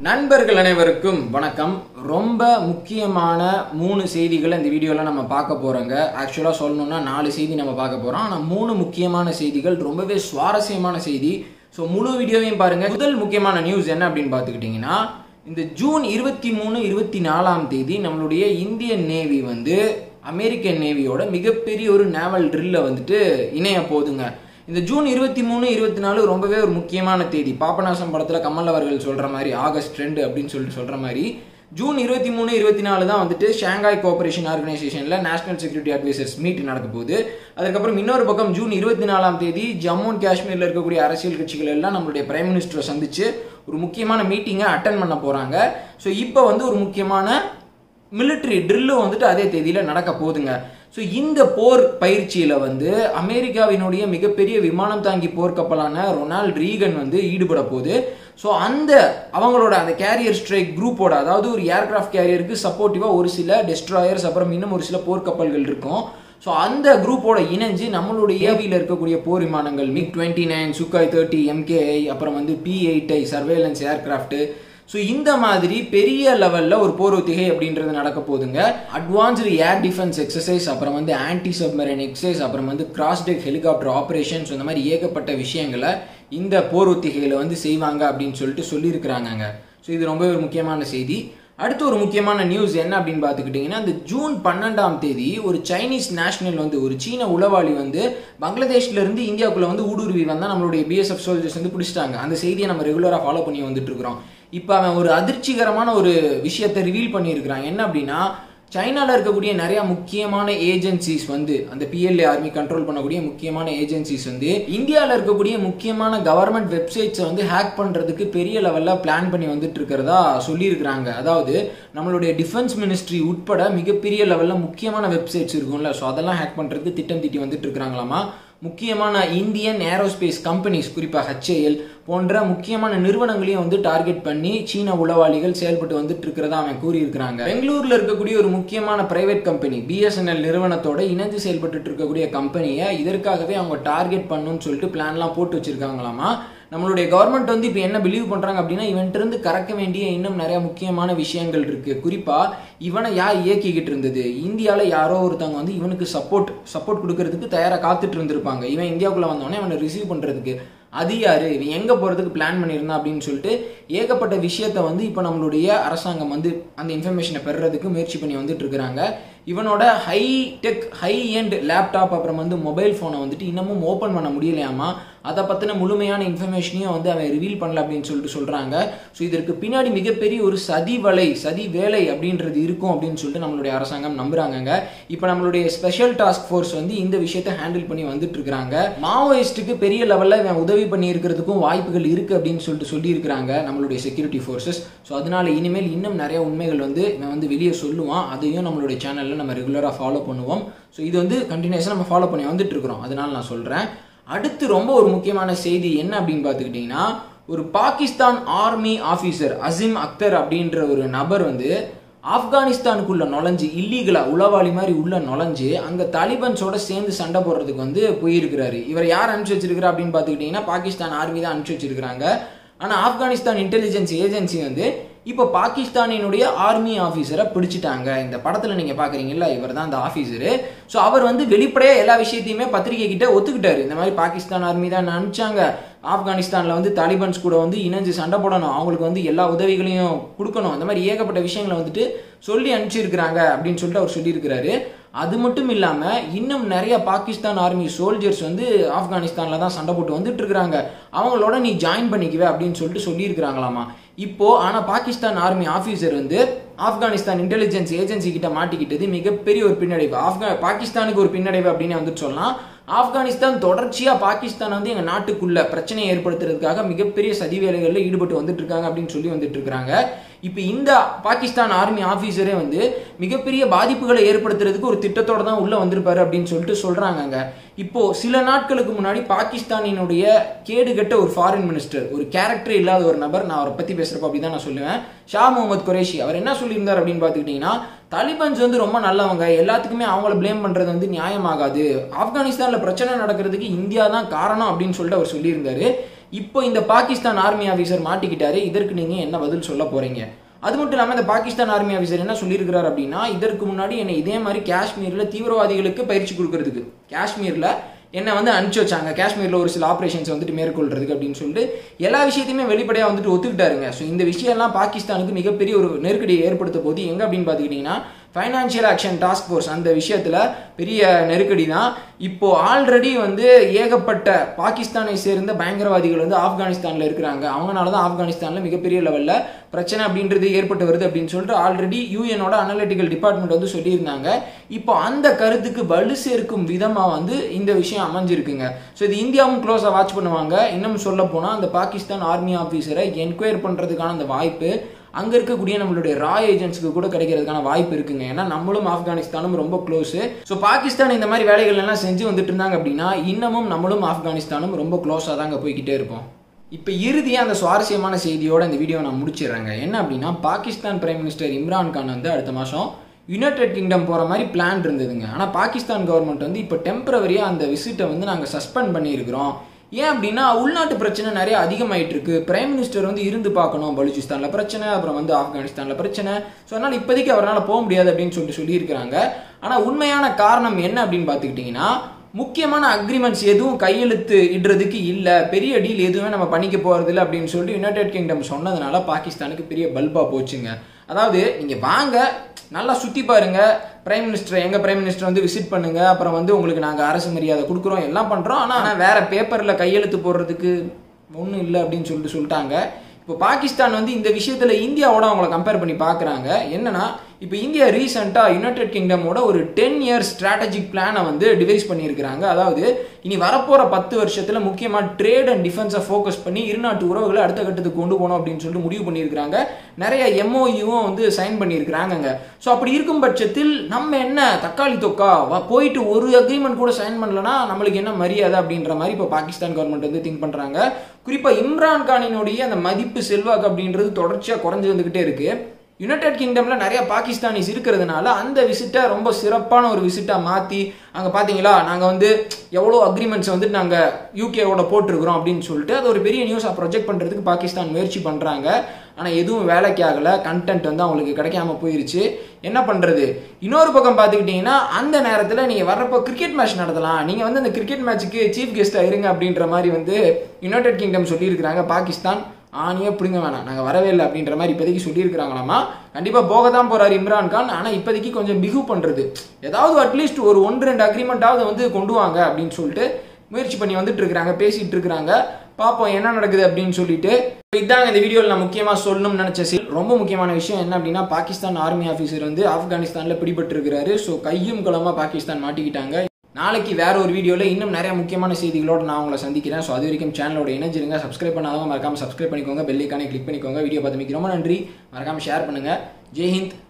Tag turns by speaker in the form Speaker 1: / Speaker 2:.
Speaker 1: நண்பர்கள் அனைவருக்கும் வணக்கம் ரொம்ப முக்கியமான மூணு செய்திகளை இந்த வீடியோவில் நம்ம பார்க்க போகிறோங்க ஆக்சுவலாக சொல்லணும்னா நாலு செய்தி நம்ம பார்க்க போகிறோம் ஆனால் மூணு முக்கியமான செய்திகள் ரொம்பவே சுவாரஸ்யமான செய்தி ஸோ முழு வீடியோவையும் பாருங்கள் முதல் முக்கியமான நியூஸ் என்ன அப்படின்னு பார்த்துக்கிட்டிங்கன்னா இந்த ஜூன் இருபத்தி மூணு இருபத்தி நாலாம் தேதி நம்மளுடைய இந்தியன் நேவி வந்து அமெரிக்கன் நேவியோட மிகப்பெரிய ஒரு நேவல் ட்ரில்லை வந்துட்டு இணைய போகுதுங்க இந்த ஜூன் இருபத்தி மூணு இருபத்தி நாலு ரொம்பவே ஒரு முக்கியமான தேதி பாபநாசம் படத்தில் கமல் அவர்கள் சொல்கிற மாதிரி ஆகஸ்ட் ரெண்டு அப்படின்னு சொல்லிட்டு சொல்கிற மாதிரி ஜூன் இருபத்தி மூணு இருபத்தி நாலு தான் வந்துட்டு ஷாங்காய் கோஆபரேஷன் ஆர்கனைசேஷனில் நேஷனல் செக்யூரிட்டி அட்வைசர்ஸ் மீட் நடக்க போகுது அதுக்கப்புறம் இன்னொரு பக்கம் ஜூன் இருபத்தி நாலாம் தேதி ஜம்மு அண்ட் காஷ்மீரில் இருக்கக்கூடிய அரசியல் கட்சிகள் எல்லாம் நம்மளுடைய பிரைம் மினிஸ்டரை சந்திச்சு ஒரு முக்கியமான மீட்டிங்கை அட்டன் பண்ண போகிறாங்க ஸோ இப்போ வந்து ஒரு முக்கியமான மிலிட்ரி ட்ரில்லும் வந்துட்டு அதே தேதியில் நடக்க போகுதுங்க ஸோ இந்த போர் பயிற்சியில் வந்து அமெரிக்காவினுடைய மிகப்பெரிய விமானம் தாங்கி போர்க்கப்பலான ரொனால்ட் ரீகன் வந்து ஈடுபட போகுது ஸோ அந்த அவங்களோட அந்த கேரியர் ஸ்ட்ரைக் குரூப்போட அதாவது ஒரு ஏர்கிராஃப்ட் கேரியருக்கு சப்போர்ட்டிவாக ஒரு சில டெஸ்ட்ராயர்ஸ் அப்புறம் இன்னும் ஒரு சில போர்க்கப்பல்கள் இருக்கும் ஸோ அந்த குரூப்போட இணைஞ்சு நம்மளுடைய ஏவியில் இருக்கக்கூடிய போர் விமானங்கள் MiG twenty nine Sukhoi thirty MKI அப்புறம் வந்து P eight I surveillance aircraft so இந்த மாதிரி பெரிய லெவலில் ஒரு போர் ஒத்திகை அப்படின்றது நடக்க போகுதுங்க அட்வான்ஸ்டு ஏர் டிஃபென்ஸ் எக்ஸசைஸ் அப்புறம் வந்து ஆன்டி சப்மரைன் எக்ஸசைஸ் அப்புறம் வந்து கிராஸ் டெக் ஹெலிகாப்டர் ஆப்ரேஷன்ஸ் இந்த மாதிரி ஏகப்பட்ட விஷயங்களை இந்த போர் ஒத்திகையில் வந்து செய்வாங்க அப்படின்னு சொல்லிட்டு சொல்லியிருக்கிறாங்கங்க ஸோ இது ரொம்ப ஒரு முக்கியமான செய்தி அடுத்து ஒரு முக்கியமான நியூஸ் என்ன அப்படின்னு பார்த்துக்கிட்டிங்கன்னா இந்த ஜூன் பன்னெண்டாம் தேதி ஒரு சைனீஸ் நேஷனல் வந்து ஒரு சீன உளவாளி வந்து பங்களாதேஷ்ல இருந்து இந்தியாவுக்குள்ள வந்து ஊடுருவி வந்தால் நம்மளுடைய பிஎஸ்எஃப் சோல்ஜர்ஸ் வந்து பிடிச்சிட்டாங்க அந்த செய்தியை நம்ம ரெகுலராக ஃபாலோ பண்ணி வந்துட்டு இருக்கிறோம் இப்போ அவன் ஒரு அதிர்ச்சிகரமான ஒரு விஷயத்தை ரிவீல் பண்ணியிருக்கிறான் என்ன அப்படின்னா சைனாவில் இருக்கக்கூடிய நிறைய முக்கியமான ஏஜென்சிஸ் வந்து அந்த பிஎல்ஏ ஆர்மி கண்ட்ரோல் பண்ணக்கூடிய முக்கியமான ஏஜென்சிஸ் வந்து இந்தியாவில் இருக்கக்கூடிய முக்கியமான கவர்மெண்ட் வெப்சைட்ஸை வந்து ஹேக் பண்ணுறதுக்கு பெரிய லெவலில் பிளான் பண்ணி வந்துட்டு இருக்கிறதா சொல்லியிருக்கிறாங்க அதாவது நம்மளுடைய டிஃபென்ஸ் மினிஸ்ட்ரி உட்பட மிகப்பெரிய லெவலில் முக்கியமான வெப்சைட்ஸ் இருக்கும்ல ஸோ அதெல்லாம் ஹேக் பண்ணுறதுக்கு திட்டம் தீட்டி வந்துட்டு இருக்கிறாங்களாமா முக்கியமான இந்தியன் ஏரோஸ்பேஸ் கம்பெனிஸ் குறிப்பாக ஹச்ஏஎல் போன்ற முக்கியமான நிறுவனங்களையும் வந்து டார்கெட் பண்ணி சீன உளவாளிகள் செயல்பட்டு வந்துட்டு இருக்கிறதா அவன் கூறியிருக்கிறாங்க பெங்களூர்ல இருக்கக்கூடிய ஒரு முக்கியமான பிரைவேட் கம்பெனி பிஎஸ்என்எல் நிறுவனத்தோட இணைந்து செயல்பட்டு இருக்கக்கூடிய கம்பெனியை இதற்காகவே அவங்க டார்கெட் பண்ணுன்னு சொல்லிட்டு பிளான்லாம் போட்டு வச்சிருக்காங்களாமா நம்மளுடைய கவர்மெண்ட் வந்து இப்போ என்ன பிலீவ் பண்ணுறாங்க அப்படின்னா இவன்ட்டிருந்து கறக்க வேண்டிய இன்னும் நிறைய முக்கியமான விஷயங்கள் இருக்கு குறிப்பாக இவனை யார் இயக்கிக்கிட்டு இருந்தது இந்தியாவில் யாரோ ஒருத்தவங்க வந்து இவனுக்கு சப்போர்ட் சப்போர்ட் கொடுக்கறதுக்கு தயாராக காத்துட்டு இருந்திருப்பாங்க இவன் இந்தியாவுக்குள்ளே வந்தோடனே அவனை ரிசீவ் பண்ணுறதுக்கு அது யாரு இவன் எங்கே போகிறதுக்கு பிளான் பண்ணியிருந்தான் அப்படின்னு சொல்லிட்டு ஏகப்பட்ட விஷயத்த வந்து இப்போ நம்மளுடைய அரசாங்கம் வந்து அந்த இன்ஃபர்மேஷனை பெறுறதுக்கு முயற்சி பண்ணி வந்துட்டு இருக்கிறாங்க இவனோட high tech high end laptop அப்புறம் வந்து மொபைல் ஃபோனை வந்துட்டு இன்னமும் ஓப்பன் பண்ண முடியலையாமா அதை பற்றின முழுமையான இன்ஃபர்மேஷனையும் வந்து அவன் ரிவீல் பண்ணல அப்படின்னு சொல்லிட்டு சொல்கிறாங்க ஸோ இதற்கு பின்னாடி மிகப்பெரிய ஒரு சதி வலை சதி வேலை அப்படின்றது இருக்கும் அப்படின்னு சொல்லிட்டு நம்மளுடைய அரசாங்கம் நம்புறாங்கங்க இப்போ நம்மளுடைய ஸ்பெஷல் டாஸ்க் ஃபோர்ஸ் வந்து இந்த விஷயத்தை ஹேண்டில் பண்ணி வந்துட்டு இருக்கிறாங்க மாவோயிஸ்ட்டுக்கு பெரிய லெவலில் இவன் உதவி பண்ணி இருக்கிறதுக்கும் வாய்ப்புகள் இருக்குது அப்படின்னு சொல்லிட்டு சொல்லியிருக்கிறாங்க நம்மளுடைய செக்யூரிட்டி ஃபோர்ஸஸ் ஸோ அதனால இனிமேல் இன்னும் நிறைய உண்மைகள் வந்து இவன் வந்து வெளியே சொல்லுவான் அதையும் நம்மளுடைய சேனலில் நம்ம ரெகுலராக ஃபாலோ பண்ணுவோம் ஸோ இது வந்து கண்டினியூஸாக நம்ம ஃபாலோ பண்ணி வந்துட்டு இருக்கிறோம் அதனால நான் சொல்கிறேன் அடுத்து ரொம்ப ஒரு முக்கியமான செய்தி என்ன அப்படின்னு பார்த்துக்கிட்டிங்கன்னா ஒரு பாகிஸ்தான் ஆர்மி ஆஃபீஸர் அசிம் அக்தர் அப்படின்ற ஒரு நபர் வந்து ஆப்கானிஸ்தானுக்குள்ள நுழைஞ்சு இல்லீகலா உளவாளி மாதிரி உள்ள நுழைஞ்சு அங்க தாலிபன்ஸோட சேர்ந்து சண்டை போடுறதுக்கு வந்து போயிருக்கிறாரு இவர் யார் அனுப்பிச்சு வச்சிருக்கிறா அப்படின்னு பார்த்துக்கிட்டிங்கன்னா பாகிஸ்தான் ஆர்மி தான் அனுப்பிச்சு வச்சிருக்கிறாங்க ஆனால் ஆப்கானிஸ்தான் இன்டெலிஜென்ஸ் ஏஜென்சி வந்து இப்போ பாகிஸ்தானினுடைய ஆர்மி ஆஃபீஸரை பிடிச்சிட்டாங்க இந்த படத்தில் நீங்கள் பார்க்குறீங்கல்ல இவர் தான் அந்த ஆஃபீஸரு ஸோ அவர் வந்து வெளிப்படையாக எல்லா விஷயத்தையுமே பத்திரிகை கிட்ட ஒத்துக்கிட்டாரு இந்த மாதிரி பாகிஸ்தான் ஆர்மி தான் அனுப்பிச்சாங்க ஆப்கானிஸ்தானில் வந்து தாலிபான்ஸ் கூட வந்து இணைஞ்சு சண்டை போடணும் அவங்களுக்கு வந்து எல்லா உதவிகளையும் கொடுக்கணும் அந்த மாதிரி ஏகப்பட்ட விஷயங்களை வந்துட்டு சொல்லி அனுப்பிச்சிருக்கிறாங்க அப்படின்னு சொல்லிட்டு அவர் சொல்லியிருக்கிறாரு அது மட்டும் இல்லாமல் இன்னும் நிறைய பாகிஸ்தான் ஆர்மி சோல்ஜர்ஸ் வந்து ஆப்கானிஸ்தானில் தான் சண்டை போட்டு வந்துட்டு இருக்கிறாங்க அவங்களோட நீ ஜாயின் பண்ணிக்குவே அப்படின்னு சொல்லிட்டு சொல்லியிருக்கிறாங்களாமா இப்போ ஆனால் பாகிஸ்தான் ஆர்மி ஆஃபீஸர் வந்து ஆப்கானிஸ்தான் இன்டெலிஜென்ஸ் ஏஜென்சி கிட்ட மாட்டிக்கிட்டது மிகப்பெரிய ஒரு பின்னடைவு ஆப்கா பாகிஸ்தானுக்கு ஒரு பின்னடைவு அப்படின்னு வந்துட்டு சொல்லலாம் ஆப்கானிஸ்தான் தொடர்ச்சியாக பாகிஸ்தான் வந்து எங்கள் நாட்டுக்குள்ள பிரச்சனையை ஏற்படுத்துறதுக்காக மிகப்பெரிய சதி வேலைகளில் ஈடுபட்டு வந்துட்டு இருக்காங்க அப்படின்னு சொல்லி வந்துட்டு இருக்கிறாங்க இப்போ இந்த பாகிஸ்தான் ஆர்மி ஆஃபீஸரே வந்து மிகப்பெரிய பாதிப்புகளை ஏற்படுத்துறதுக்கு ஒரு திட்டத்தோட தான் உள்ள வந்திருப்பாரு அப்படின்னு சொல்லிட்டு சொல்றாங்க இப்போ சில நாட்களுக்கு முன்னாடி பாகிஸ்தானினுடைய கேடுகட்ட ஒரு ஃபாரின் மினிஸ்டர் ஒரு கேரக்டர் இல்லாத ஒரு நபர் நான் அவரை பத்தி பேசுறப்ப அப்படிதான் நான் சொல்லுவேன் ஷா முகமது குரேஷி அவர் என்ன சொல்லியிருந்தார் அப்படின்னு பார்த்துக்கிட்டீங்கன்னா தாலிபான்ஸ் வந்து ரொம்ப நல்லவங்க எல்லாத்துக்குமே அவங்கள ப்ளேம் பண்றது வந்து நியாயமாகாது ஆப்கானிஸ்தான்ல பிரச்சனை நடக்கிறதுக்கு இந்தியா தான் காரணம் அப்படின்னு சொல்லிட்டு அவர் சொல்லியிருந்தாரு இப்போ இந்த பாகிஸ்தான் ஆர்மி ஆஃபீஸர் மாட்டிக்கிட்டாரு இதற்கு நீங்கள் என்ன பதில் சொல்ல போகிறீங்க அது மட்டும் இல்லாமல் இந்த பாகிஸ்தான் ஆர்மி ஆஃபீஸர் என்ன சொல்லியிருக்கிறார் அப்படின்னா இதற்கு முன்னாடி என்னை இதே மாதிரி காஷ்மீரில் தீவிரவாதிகளுக்கு பயிற்சி கொடுக்கறதுக்கு காஷ்மீரில் என்னை வந்து அனுப்பிச்சு வச்சாங்க காஷ்மீரில் ஒரு சில ஆப்ரேஷன்ஸ் வந்துட்டு மேற்கொள்றதுக்கு அப்படின்னு சொல்லிட்டு எல்லா விஷயத்தையுமே வெளிப்படையாக வந்துட்டு ஒத்துக்கிட்டாருங்க ஸோ இந்த விஷயம்லாம் பாகிஸ்தானுக்கு மிகப்பெரிய ஒரு நெருக்கடியை ஏற்படுத்த போது எங்கே அப்படின்னு பார்த்துக்கிட்டிங்கன்னா ஃபைனான்ஷியல் ஆக்ஷன் டாஸ்க் ஃபோர்ஸ் அந்த விஷயத்தில் பெரிய நெருக்கடி தான் இப்போ ஆல்ரெடி வந்து ஏகப்பட்ட பாகிஸ்தானை சேர்ந்த பயங்கரவாதிகள் வந்து ஆப்கானிஸ்தானில் இருக்கிறாங்க அவங்களால தான் ஆப்கானிஸ்தானில் மிகப்பெரிய லெவலில் பிரச்சனை அப்படின்றது ஏற்பட்டு வருது அப்படின்னு சொல்லிட்டு ஆல்ரெடி யூஎனோட அனலிட்டிக்கல் டிபார்ட்மெண்ட் வந்து சொல்லியிருந்தாங்க இப்போ அந்த கருத்துக்கு வலு சேர்க்கும் விதமாக வந்து இந்த விஷயம் அமைஞ்சிருக்குங்க ஸோ இது இந்தியாவும் க்ளோஸாக வாட்ச் பண்ணுவாங்க இன்னும் சொல்ல போனால் அந்த பாகிஸ்தான் ஆர்மி ஆஃபீஸரை என்கொயர் பண்ணுறதுக்கான அந்த வாய்ப்பு அங்கே இருக்கக்கூடிய நம்மளுடைய ரா ஏஜென்ட்ஸ்க்கு கூட கிடைக்கிறதுக்கான வாய்ப்பு இருக்குங்க ஏன்னா நம்மளும் ஆப்கானிஸ்தானும் ரொம்ப க்ளோஸு ஸோ பாகிஸ்தான் இந்த மாதிரி வேலைகள் எல்லாம் செஞ்சு வந்துட்டு இருந்தாங்க அப்படின்னா இன்னமும் நம்மளும் ஆப்கானிஸ்தானும் ரொம்ப க்ளோஸாக தாங்க போய்கிட்டே இருப்போம் இப்போ இறுதியாக அந்த சுவாரஸ்யமான செய்தியோட இந்த வீடியோ நான் முடிச்சிடுறேங்க என்ன அப்படின்னா பாகிஸ்தான் பிரைம் மினிஸ்டர் இம்ரான் கான் வந்து அடுத்த மாதம் யுனைடெட் கிங்டம் போகிற மாதிரி பிளான் இருந்ததுங்க ஆனால் பாகிஸ்தான் கவர்மெண்ட் வந்து இப்போ டெம்பரவரியாக அந்த விசிட்டை வந்து நாங்கள் சஸ்பெண்ட் பண்ணியிருக்கிறோம் ஏன் அப்படின்னா உள்நாட்டு பிரச்சனை நிறைய அதிகமாயிட்டு இருக்கு பிரைம் மினிஸ்டர் வந்து இருந்து பார்க்கணும் பலூச்சிஸ்தானில் பிரச்சனை அப்புறம் வந்து ஆப்கானிஸ்தானில் பிரச்சனை ஸோ அதனால் இப்போதைக்கு அவரால் போக முடியாது அப்படின்னு சொல்லிட்டு சொல்லியிருக்கிறாங்க ஆனால் உண்மையான காரணம் என்ன அப்படின்னு பார்த்துக்கிட்டிங்கன்னா முக்கியமான அக்ரிமெண்ட்ஸ் எதுவும் கையெழுத்து இடுறதுக்கு இல்லை பெரிய டீல் எதுவுமே நம்ம பண்ணிக்க போகிறதில்ல அப்படின்னு சொல்லிட்டு யுனைடெட் கிங்டம் சொன்னதுனால பாகிஸ்தானுக்கு பெரிய பல்பாக போச்சுங்க அதாவது நீங்கள் வாங்க நல்லா சுற்றி பாருங்க பிரைம் மினிஸ்டர் எங்கள் பிரைம் மினிஸ்டர் வந்து விசிட் பண்ணுங்க அப்புறம் வந்து உங்களுக்கு நாங்கள் அரசு மரியாதை கொடுக்குறோம் எல்லாம் பண்ணுறோம் ஆனால் வேற பேப்பரில் கையெழுத்து போடுறதுக்கு ஒன்றும் இல்லை அப்படின்னு சொல்லிட்டு சொல்லிட்டாங்க இப்போ பாகிஸ்தான் வந்து இந்த விஷயத்தில் இந்தியாவோட அவங்கள கம்பேர் பண்ணி பார்க்குறாங்க என்னன்னா இப்போ இந்தியா ரீசெண்டாக யுனைடெட் கிங்டமோட ஒரு டென் இயர்ஸ் ஸ்ட்ராட்டஜிக் பிளானை வந்து டிவைஸ் பண்ணியிருக்கிறாங்க அதாவது இனி வரப்போகிற பத்து வருஷத்தில் முக்கியமாக ட்ரேட் அண்ட் டிஃபென்ஸை ஃபோக்கஸ் பண்ணி இருநாட்டு உறவுகளை அடுத்த கட்டத்துக்கு கொண்டு போகணும் அப்படின்னு சொல்லிட்டு முடிவு பண்ணியிருக்கிறாங்க நிறைய எம்ஓயும் வந்து சைன் பண்ணியிருக்கிறாங்கங்க ஸோ அப்படி இருக்கும் பட்சத்தில் நம்ம என்ன தக்காளி தொக்கா வா- போயிட்டு ஒரு அக்ரிமெண்ட் கூட சைன் பண்ணலனா நம்மளுக்கு என்ன மரியாதை அப்படின்ற மாதிரி இப்போ பாகிஸ்தான் கவர்மெண்ட் வந்து திங்க் பண்ணுறாங்க குறிப்பாக இம்ரான் கானினுடைய அந்த மதிப்பு செல்வாக்கு அப்படின்றது தொடர்ச்சியாக குறைஞ்சு வந்துக்கிட்டே இருக்கு யுனைடெட் கிங்டம்ல நிறைய பாகிஸ்தானிஸ் இருக்கிறதுனால அந்த விசிட்டை ரொம்ப சிறப்பான ஒரு விசிட்டா மாத்தி அங்க பாத்தீங்களா நாங்க வந்து எவ்வளோ அக்ரிமெண்ட்ஸ் வந்து நாங்க யூகேவோட போட்டிருக்கிறோம் அப்படின்னு சொல்லிட்டு அது ஒரு பெரிய நியூஸா ப்ரொஜெக்ட் பண்றதுக்கு பாகிஸ்தான் முயற்சி பண்றாங்க ஆனா எதுவும் வேலைக்கு ஆகல கண்டென்ட் வந்து அவங்களுக்கு கிடைக்காம போயிருச்சு என்ன பண்றது இன்னொரு பக்கம் பார்த்துக்கிட்டிங்கன்னா அந்த நேரத்தில் நீங்க வர்றப்போ கிரிக்கெட் மேட்ச் நடத்தலாம் நீங்க வந்து அந்த கிரிக்கெட் மேட்ச்சுக்கு சீஃப் கெஸ்டா இருங்க அப்படின்ற மாதிரி வந்து யுனைடெட் கிங்டம் சொல்லியிருக்கிறாங்க பாகிஸ்தான் ஆணியே பிடுங்க வேணாம் நாங்கள் வரவே இல்லை அப்படின்ற மாதிரி இப்போதைக்கு சொல்லியிருக்கிறாங்களாமா கண்டிப்பாக போக தான் போகிறார் இம்ரான் கான் ஆனால் இப்போதைக்கு கொஞ்சம் பிகு பண்ணுறது ஏதாவது அட்லீஸ்ட் ஒரு ஒன்று ரெண்டு அக்ரிமெண்ட்டாவது வந்து கொண்டு வாங்க அப்படின்னு சொல்லிட்டு முயற்சி பண்ணி வந்துட்டு இருக்கிறாங்க பேசிட்டு இருக்கிறாங்க பார்ப்போம் என்ன நடக்குது அப்படின்னு சொல்லிட்டு இதாங்க இந்த வீடியோவில் நான் முக்கியமாக சொல்லணும்னு நினச்ச சி- ரொம்ப முக்கியமான விஷயம் என்ன அப்படின்னா பாகிஸ்தான் ஆர்மி ஆஃபீஸர் வந்து ஆப்கானிஸ்தானில் பிடிபட்டிருக்கிறாரு ஸோ கையும் குளமாக பாகிஸ்தான் மாட்டிக்கிட்டாங்க நாளைக்கு வேற ஒரு வீடியோவில் இன்னும் நிறைய முக்கியமான செய்திகளோட நான் உங்களை சந்திக்கிறேன் ஸோ அது வரைக்கும் சேனலோட இணைஞ்சிருங்க சப்ஸ்கிரைப் பண்ணாதவங்க மறக்காம சப்ஸ்கிரைப் பண்ணிக்கோங்க பெல் ஐக்கானே கிளிக் பண்ணிக்கோங்க வீடியோ பார்த்து மிக்க ரொம்ப நன்றி மறக்காம ஷேர் பண்ணுங்க ஜெய் ஹிந்த்